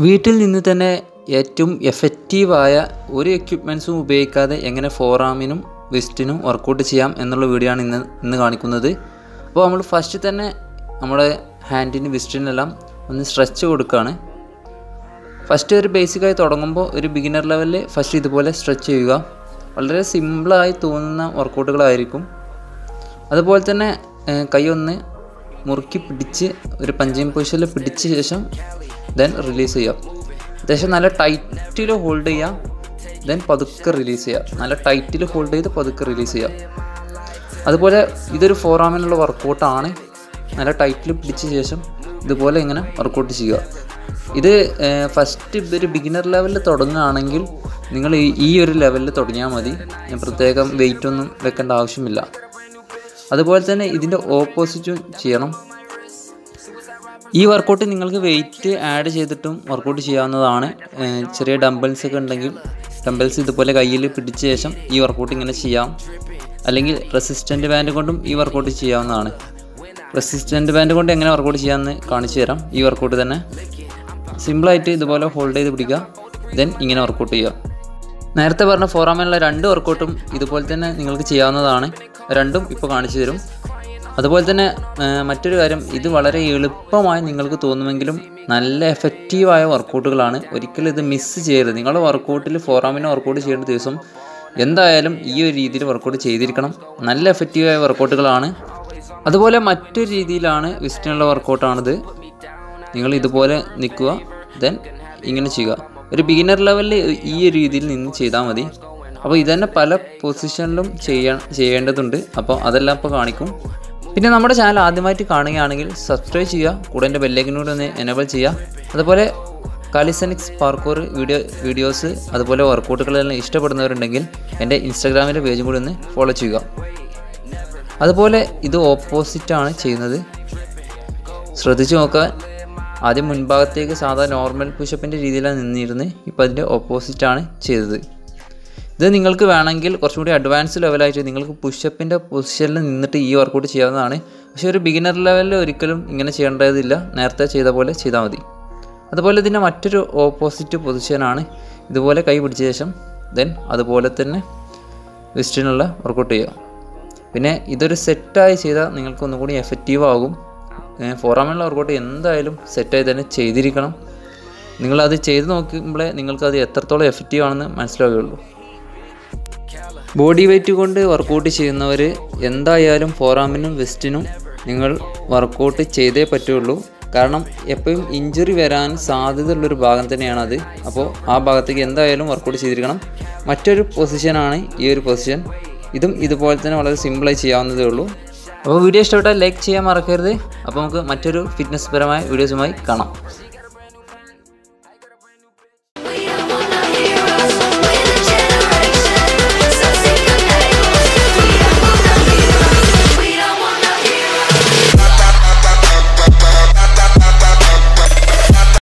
വീട്ടിൽ നിന്ന് തന്നെ ഏറ്റവും എഫക്റ്റീവായ ഒരു എക്യുപ്മെൻസും ഉപയോഗിക്കാതെ എങ്ങനെ ഫോറാമിനും വെസ്റ്റിനും വർക്കൗട്ട് ചെയ്യാം എന്നുള്ള വീഡിയോ ആണ് ഇന്ന് ഇന്ന് കാണിക്കുന്നത് അപ്പോൾ നമ്മൾ ഫസ്റ്റ് തന്നെ നമ്മുടെ ഹാൻഡിന് വെസ്റ്റിനെല്ലാം ഒന്ന് സ്ട്രെച്ച് കൊടുക്കുകയാണ് ഫസ്റ്റ് ഒരു ബേസിക്കായി തുടങ്ങുമ്പോൾ ഒരു ബിഗിനർ ലെവലിൽ ഫസ്റ്റ് ഇതുപോലെ സ്ട്രെച്ച് ചെയ്യുക വളരെ സിമ്പിളായി തോന്നുന്ന വർക്കൗട്ടുകളായിരിക്കും അതുപോലെ തന്നെ ഏഹ്, കൈ ഒന്ന് മുറുക്കി പിടിച്ച് ഒരു പഞ്ചിങ് പൊസിഷനിൽ പിടിച്ച ശേഷം ദെൻ റിലീസ് ചെയ്യുക അത്യാവശ്യം നല്ല ടൈറ്റിൽ ഹോൾഡ് ചെയ്യുക ദെൻ പതുക്കെ റിലീസ് ചെയ്യുക നല്ല ടൈറ്റിൽ ഹോൾഡ് ചെയ്ത് പതുക്കെ റിലീസ് ചെയ്യുക അതുപോലെ ഇതൊരു ഫോറാമിനുള്ള വർക്കൗട്ടാണ് നല്ല ടൈറ്റിൽ പിടിച്ച ശേഷം ഇതുപോലെ ഇങ്ങനെ വർക്കൗട്ട് ചെയ്യുക ഇത് ഫസ്റ്റ് ഒരു ബിഗിനർ ലെവലിൽ തുടങ്ങുകയാണെങ്കിൽ നിങ്ങൾ ഈ- ഈ ഒരു ലെവലിൽ തുടങ്ങിയാൽ മതി ഞാൻ പ്രത്യേകം വെയിറ്റ് ഒന്നും വെക്കേണ്ട ആവശ്യമില്ല അതുപോലെ തന്നെ ഇതിൻ്റെ ഓപ്പോസിറ്റും ചെയ്യണം ഈ വർക്കൗട്ട് നിങ്ങൾക്ക് വെയിറ്റ് ആഡ് ചെയ്തിട്ടും വർക്കൗട്ട് ചെയ്യാവുന്നതാണ് ഏഹ് ചെറിയ ഡംബൽസ് ഒക്കെ ഉണ്ടെങ്കിൽ ഡംബൽസ് ഇതുപോലെ കയ്യിൽ പിടിച്ച ശേഷം ഈ വർക്കൗട്ട് ഇങ്ങനെ ചെയ്യാം അല്ലെങ്കിൽ റെസിസ്റ്റൻ്റ് ബാൻഡ് കൊണ്ടും ഈ വർക്കൗട്ട് ചെയ്യാവുന്നതാണ് റെസിസ്റ്റൻ്റ് ബാൻഡ് കൊണ്ട് എങ്ങനെ വർക്കൗട്ട് ചെയ്യാമെന്ന് കാണിച്ചു തരാം ഈ വർക്കൗട്ട് തന്നെ സിമ്പിളായിട്ട് ഇതുപോലെ ഹോൾഡ് ചെയ്ത് പിടിക്കുക ദെൻ ഇങ്ങനെ വർക്കൗട്ട് ചെയ്യുക നേരത്തെ പറഞ്ഞ ഫോറാമിലുള്ള രണ്ട് വർക്കൗട്ടും ഇതുപോലെ തന്നെ നിങ്ങൾക്ക് ചെയ്യാവുന്നതാണ് രണ്ടും ഇപ്പോൾ കാണിച്ചു തരും അതുപോലെ തന്നെ ആ, മറ്റൊരു കാര്യം ഇത് വളരെ എളുപ്പമായി നിങ്ങൾക്ക് തോന്നുമെങ്കിലും നല്ല എഫക്റ്റീവായ വർക്കൗട്ടുകളാണ് ഒരിക്കലും ഇത് മിസ് ചെയ്യരുത് നിങ്ങളുടെ വർക്കൗട്ടിൽ ഫോറാമിന് വർക്കൗട്ട് ചെയ്യേണ്ട ദിവസം എന്തായാലും ഈ ഒരു രീതിയിൽ വർക്കൗട്ട് ചെയ്തിരിക്കണം നല്ല എഫക്റ്റീവായ വർക്കൗട്ടുകളാണ് അതുപോലെ മറ്റൊരു രീതിയിലാണ് വിസ്റ്റിനുള്ള വർക്കൗട്ടാണിത് നിങ്ങൾ ഇതുപോലെ നിൽക്കുക ദെൻ ഇങ്ങനെ ചെയ്യുക ഒരു ബിഗിനർ ലെവലിൽ ഈ ഒരു രീതിയിൽ നിന്ന് ചെയ്താൽ മതി അപ്പോൾ ഇതന്നെ പല പൊസിഷനിലും ചെയ്യാൻ ചെയ്യേണ്ടതുണ്ട് അപ്പോൾ അതെല്ലാം ഇപ്പോൾ കാണിക്കും പിന്നെ നമ്മുടെ ചാനൽ ആദ്യമായിട്ട് കാണുകയാണെങ്കിൽ സബ്സ്ക്രൈബ് ചെയ്യുക കൂടെ എൻ്റെ ബെല്ലേക്കിനൂടെ ഒന്ന് എനേബിൾ ചെയ്യുക അതുപോലെ കാലിസനിക്സ് പാർക്കൂർ വീഡിയോ വീഡിയോസ് അതുപോലെ വർക്കൗട്ടുകളെല്ലാം ഇഷ്ടപ്പെടുന്നവരുണ്ടെങ്കിൽ എൻ്റെ ഇൻസ്റ്റാഗ്രാമിലെ പേജും കൂടി ഒന്ന് ഫോളോ ചെയ്യുക അതുപോലെ ഇത് ഓപ്പോസിറ്റാണ് ചെയ്യുന്നത് ശ്രദ്ധിച്ചു നോക്കാൻ ആദ്യം മുൻഭാഗത്തേക്ക് സാധാ നോർമൽ പുഷപ്പിൻ്റെ രീതിയിലാണ് നിന്നിരുന്നത് ഇപ്പോൾ അതിൻ്റെ ഓപ്പോസിറ്റാണ് ചെയ്തത് ഇത് നിങ്ങൾക്ക് വേണമെങ്കിൽ കുറച്ചും കൂടി അഡ്വാൻസ് ലെവലായിട്ട് നിങ്ങൾക്ക് പുഷപ്പിൻ്റെ പൊസിഷനിൽ നിന്നിട്ട് ഈ വർക്കൗട്ട് ചെയ്യാവുന്നതാണ് പക്ഷേ ഒരു ബിഗിനർ ലെവലിൽ ഒരിക്കലും ഇങ്ങനെ ചെയ്യേണ്ടതില്ല നേരത്തെ ചെയ്ത പോലെ ചെയ്താൽ മതി അതുപോലെ ഇതിൻ്റെ മറ്റൊരു ഓപ്പോസിറ്റ് പൊസിഷനാണ് ഇതുപോലെ കൈ പിടിച്ച ശേഷം ദെൻ അതുപോലെ തന്നെ വെസ്റ്റിനുള്ള വർക്കൗട്ട് ചെയ്യുക പിന്നെ ഇതൊരു സെറ്റായി ചെയ്താൽ നിങ്ങൾക്ക് ഒന്നും കൂടി എഫക്റ്റീവ് ആകും ഫോറാമിലുള്ള വർക്കൗട്ട് എന്തായാലും സെറ്റായി തന്നെ ചെയ്തിരിക്കണം നിങ്ങളത് ചെയ്ത് നോക്കുമ്പോഴേ നിങ്ങൾക്കത് എത്രത്തോളം എഫക്റ്റീവ് ആണെന്ന് മനസ്സിലാവുകയുള്ളൂ ബോഡി വെയിറ്റ് കൊണ്ട് വർക്കൗട്ട് ചെയ്യുന്നവർ എന്തായാലും ഫോറാമിനും വെസ്റ്റിനും നിങ്ങൾ വർക്കൗട്ട് ചെയ്തേ പറ്റുള്ളൂ കാരണം എപ്പോഴും ഇഞ്ചുറി വരാൻ സാധ്യതയുള്ളൊരു ഭാഗം തന്നെയാണ് അത് അപ്പോൾ ആ ഭാഗത്തേക്ക് എന്തായാലും വർക്കൗട്ട് ചെയ്തിരിക്കണം മറ്റൊരു പൊസിഷനാണ് ഈ ഒരു പൊസിഷൻ ഇതും ഇതുപോലെ തന്നെ വളരെ സിമ്പിളായി ചെയ്യാവുന്നതേ ഉള്ളൂ അപ്പോൾ വീഡിയോ ഇഷ്ടപ്പെട്ടാൽ ലൈക്ക് ചെയ്യാൻ മറക്കരുത് അപ്പോൾ നമുക്ക് മറ്റൊരു ഫിറ്റ്നസ് പരമായ വീഡിയോസുമായി കാണാം